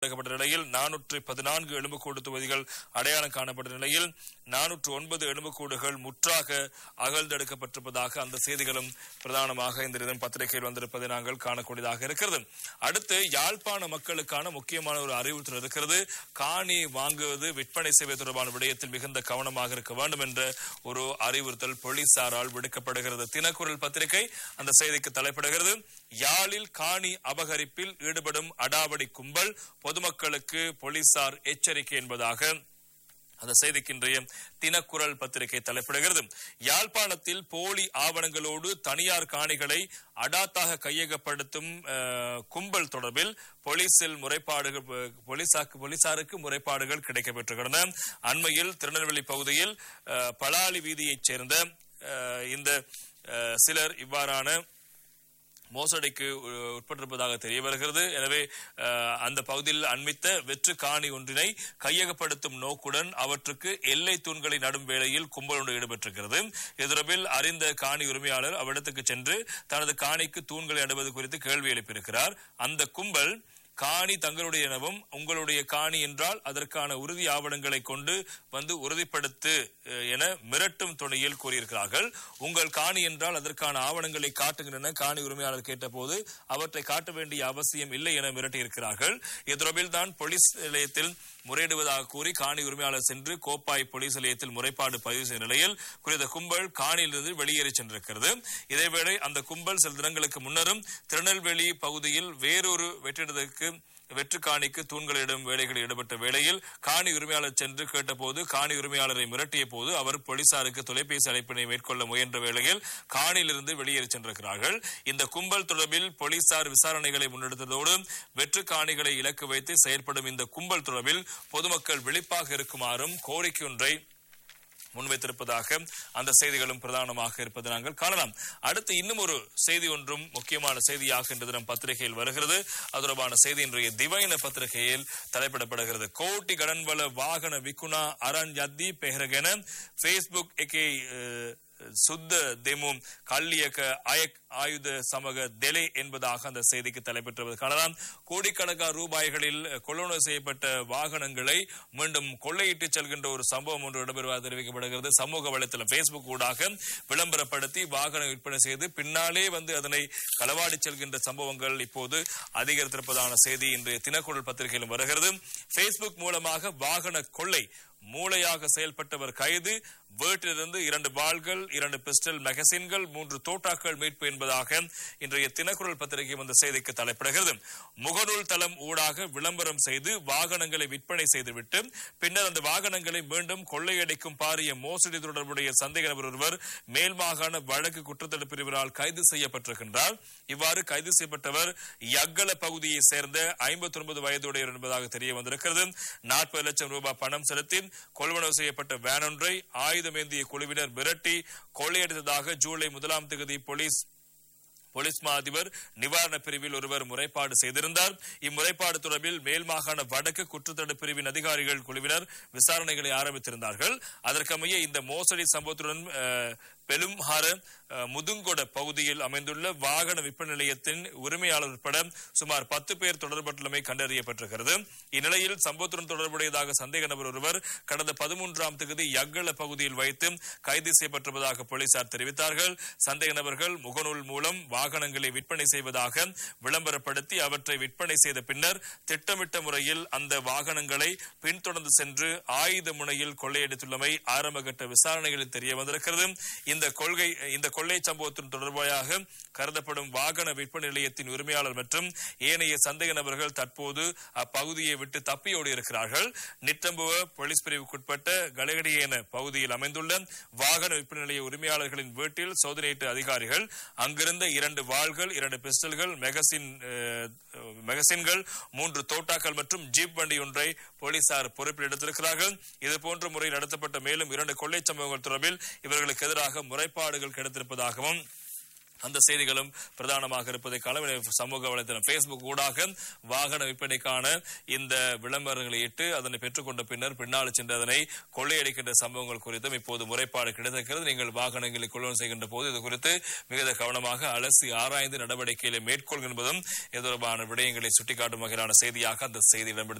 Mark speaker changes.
Speaker 1: அகழ்ந்தெடுக்கப்பட்ட நிலையில் நானூற்று பதினான்கு எலும்புக்கூடு தொகுதிகள் அடையாளம் காணப்பட்ட நிலையில் நானூற்று ஒன்பது எலும்புக்கூடுகள் முற்றாக அகழ்ந்தெடுக்கப்பட்டிருப்பதாக அந்த செய்திகளும் பிரதானமாக இந்த தினம் பத்திரிகையில் வந்திருப்பதை நாங்கள் காணக்கூடியதாக இருக்கிறது அடுத்து யாழ்ப்பாண மக்களுக்கான முக்கியமான ஒரு அறிவுறுத்தல் இருக்கிறது காணி வாங்குவது விற்பனை செய்வது தொடர்பான விடயத்தில் மிகுந்த கவனமாக இருக்க வேண்டும் என்ற ஒரு அறிவுறுத்தல் போலீசாரால் விடுக்கப்படுகிறது தினக்குரல் பத்திரிகை அந்த செய்திக்கு தலைப்பிடுகிறது யாழில் காணி அபகரிப்பில் ஈடுபடும் அடாவடி கும்பல் பொதுமக்களுக்கு போலீசார் எச்சரிக்கை என்பதாக அந்த செய்திக்கு இன்றைய தினக்குரல் பத்திரிகை தலைப்பிடுகிறது யாழ்ப்பாணத்தில் போலி ஆவணங்களோடு தனியார் காணிகளை அடாத்தாக கையகப்படுத்தும் அஹ், கும்பல் தொடர்பில் போலீசில் முறைப்பாடுகள் போலீசாக்கு போலீசாருக்கு முறைப்பாடுகள் கிடைக்கப்பெற்றுள்ளன அண்மையில் திருநெல்வேலி பகுதியில் அஹ், பலாலி வீதியைச் சேர்ந்த அஹ், இந்த அஹ், சிலர் இவ்வாறான மோசடிக்கு உ- உட்பட்டிருப்பதாக தெரிய வருகிறது எனவே அஹ், அந்த பகுதியில் அண்மித்த வெற்று காணி ஒன்றினை கையகப்படுத்தும் நோக்குடன் அவற்றுக்கு எல்லை தூண்களை நடும் வேளையில் கும்பல் ஒன்று ஈடுபட்டிருக்கிறது இது தொடர்பில் அறிந்த காணி உரிமையாளர் அவ்விடத்துக்கு சென்று தனது காணிக்கு தூண்களை நடுவது குறித்து கேள்வி எழுப்பியிருக்கிறார் அந்த கும்பல் காணி தங்களுடைய எனவும் உங்களுடைய காணி என்றால் அதற்கான உறுதி ஆவணங்களை கொண்டு வந்து உறுதிப்படுத்து அஹ், என மிரட்டும் துணையில் கூறியிருக்கிறார்கள் உங்கள் காணி என்றால் அதற்கான ஆவணங்களை காட்டுகின்றன காணி உரிமையாளர் கேட்டபோது அவற்றை காட்ட வேண்டிய அவசியம் இல்லை என மிரட்டியிருக்கிறார்கள் இது தொடர்பில் தான் போலீஸ் நிலையத்தில் முறையிடுவதாக கூறி காணி உரிமையாளர் சென்று கோப்பாய் போலீஸ் நிலையத்தில் முறைப்பாடு பதிவு செய்த நிலையில் குறித்த கும்பல் காணியிலிருந்து வெளியேறி சென்றிருக்கிறது இதேவேளை அந்த கும்பல் சில தினங்களுக்கு முன்னரும் திருநெல்வேலி பகுதியில் வேறொரு வெற்றிடத்துக்கு வெற்று காணிக்கு தூண்களிடும் வேலைகளில் ஈடுபட்ட வேளையில் காணி உரிமையாளர் சென்று கேட்டபோது காணி உரிமையாளரை மிரட்டிய போது அவர் போலீசாருக்கு தொலைபேசி அழைப்பினை மேற்கொள்ள முயன்ற வேளையில் காணியிலிருந்து வெளியேறி சென்றிருக்கிறார்கள் இந்த கும்பல் தொடர்பில் போலீசார் விசாரணைகளை முன்னெடுத்ததோடு வெற்று காணிகளை இலக்கு வைத்து செயல்படும் இந்த கும்பல் தொடர்பில் பொதுமக்கள் விழிப்பாக இருக்குமாறும் கோரிக்கை ஒன்றை முன்வைத்திருப்பதாக அந்த செய்திகளும் பிரதானமாக இருப்பதை நாங்கள் காணலாம் அடுத்து இன்னும் ஒரு செய்தி ஒன்றும் முக்கியமான செய்தியாக இன்று தினம் பத்திரிகையில் வருகிறது அது தொடர்பான செய்தி இன்றைய திவைன பத்திரிகையில் தலைப்பிடப்படுகிறது கோட்டி கடன்வல வாகன விக்குணா அரண் யத்தி பெஹரகென ஃபேஸ்புக் எகே அஹ், சுத்த தெமும் கல்லியக்க அயக் ஆயுத சமக தெலே என்பதாக அந்த செய்திக்கு தலைப்பெற்றுவது காணலாம் கோடிக்கணக்கான ரூபாய்களில் கொள்ளுணர்வு செய்யப்பட்ட வாகனங்களை மீண்டும் கொள்ளையிட்டு செல்கின்ற ஒரு சம்பவம் ஒன்று இடம்பெறுவதாக தெரிவிக்கப்படுகிறது சமூக வலைத்தளம் பேஸ்புக் ஊடாக விளம்பரப்படுத்தி வாகன விற்பனை செய்து பின்னாலே வந்து அதனை களவாடி செல்கின்ற சம்பவங்கள் இப்போது அதிகரித்திருப்பதான செய்தி இன்றைய தினக்குரல் பத்திரிகையிலும் வருகிறது பேஸ்புக் மூலமாக வாகன கொள்ளை மூளையாக செயல்பட்டவர் கைது வீட்டிலிருந்து இரண்டு வாள்கள் இரண்டு பிஸ்டல் மெகசின்கள் மூன்று தோட்டாக்கள் மீட்பு என்பதாக இன்றைய தினக்குரல் பத்திரிகை வந்த செய்திக்கு தலைப்பிடுகிறது முகநூல் தளம் ஊடாக விளம்பரம் செய்து வாகனங்களை விற்பனை செய்துவிட்டு பின்னர் அந்த வாகனங்களை மீண்டும் கொள்ளையடிக்கும் பாரிய மோசடி தொடர்புடைய சந்தேக நபர் ஒருவர் மேல் மாகாண வழக்கு குற்றத்தடுப்பு பிரிவினால் கைது செய்யப்பட்டிருக்கின்றார் இவ்வாறு கைது செய்யப்பட்டவர் யக்கல பகுதியை சேர்ந்த ஐம்பத்தி ஒன்பது வயதுடையவர் என்பதாக தெரிய வந்திருக்கிறது நாற்பது லட்சம் ரூபாய் பணம் செலுத்தி கொள்வனவு செய்யப்பட்ட வேன் ஒன்றை ஆயுதமேந்திய குழுவினர் மிரட்டி கொள்ளையடித்ததாக ஜூலை முதலாம் தேதி போலீஸ் போலீஸ் மா அதிபர் நிவாரண பிரிவில் ஒருவர் முறைப்பாடு செய்திருந்தார் இம்முறைப்பாடு தொடர்பில் மேல் மாகாண வடக்கு குற்றத்தடுப்பு பிரிவின் அதிகாரிகள் குழுவினர் விசாரணைகளை ஆரம்பித்திருந்தார்கள் அதற்கமைய இந்த மோசடி சம்பவத்துடன் அஹ், பெலும்ஹார அஹ், முதுங்கொட பகுதியில் அமைந்துள்ள வாகன விற்பனை நிலையத்தின் உரிமையாளர் உட்பட சுமார் பத்து பேர் தொடர்பட்டுள்ளமை கண்டறியப்பட்டிருக்கிறது இந்நிலையில் சம்பவத்துடன் தொடர்புடையதாக சந்தேக நபர் ஒருவர் கடந்த பதிமூன்றாம் தேதி யக்கள பகுதியில் வைத்து கைது செய்யப்பட்டிருப்பதாக போலீசார் தெரிவித்தார்கள் சந்தேக நபர்கள் முகநூல் மூலம் வாகனங்களை விற்பனை செய்வதாக விளம்பரப்படுத்தி அவற்றை விற்பனை செய்த பின்னர் திட்டமிட்ட முறையில் அந்த வாகனங்களை பின்தொடர்ந்து சென்று ஆயுத முனையில் கொள்ளையடித்துள்ளமை ஆரம்பகட்ட விசாரணைகளில் தெரிய வந்திருக்கிறது இந்த கொள்கை இந்த கொள்ளை சம்பவத்தின் தொடர்பாக கருதப்படும் வாகன விற்பனை நிலையத்தின் உரிமையாளர் மற்றும் ஏனைய சந்தேக நபர்கள் தற்போது அப்பகுதியை விட்டு தப்பியோடி இருக்கிறார்கள் நிட்டம்புவ போலீஸ் பிரிவுக்குட்பட்ட கலகடியேன பகுதியில் அமைந்துள்ள வாகன விற்பனை நிலைய உரிமையாளர்களின் வீட்டில் சோதனையிட்ட அதிகாரிகள் அங்கிருந்த இரண்டு வாள்கள் இரண்டு பிஸ்டல்கள் மெகசின் அஹ், மெகசின்கள் மூன்று தோட்டாக்கள் மற்றும் ஜீப் வண்டி ஒன்றை போலீசார் பொறுப்பில் எடுத்திருக்கிறார்கள் இதுபோன்ற முறையில் நடத்தப்பட்ட மேலும் இரண்டு கொள்ளை சம்பவங்கள் தொடர்பில் இவர்களுக்கு எதிராக முறைப்பாடுகள் கிடைத்திருப்பதாகவும் அந்த செய்திகளும் பிரதானமாக இருப்பதை காண சமூக வலைதளம் பேஸ்புக் ஊடாக வாகன விற்பனைக்கான இந்த விளம்பரங்களை இட்டு அதனை பெற்றுக்கொண்ட பின்னர் பின்னால் சென்று அதனை கொள்ளையடிக்கின்ற சம்பவங்கள் குறித்தும் இப்போது முறைப்பாடு கிடைத்திருக்கிறது நீங்கள் வாகனங்களை கொள்வனம் செய்கின்ற போது இது குறித்து மிகுந்த கவனமாக அலசி ஆராய்ந்து நடவடிக்கைகளை மேற்கொள்கின்றதும் இது தொடர்பான விடயங்களை சுட்டிக்காட்டும் வகையிலான செய்தியாக அந்த செய்தி இடம்பெற்று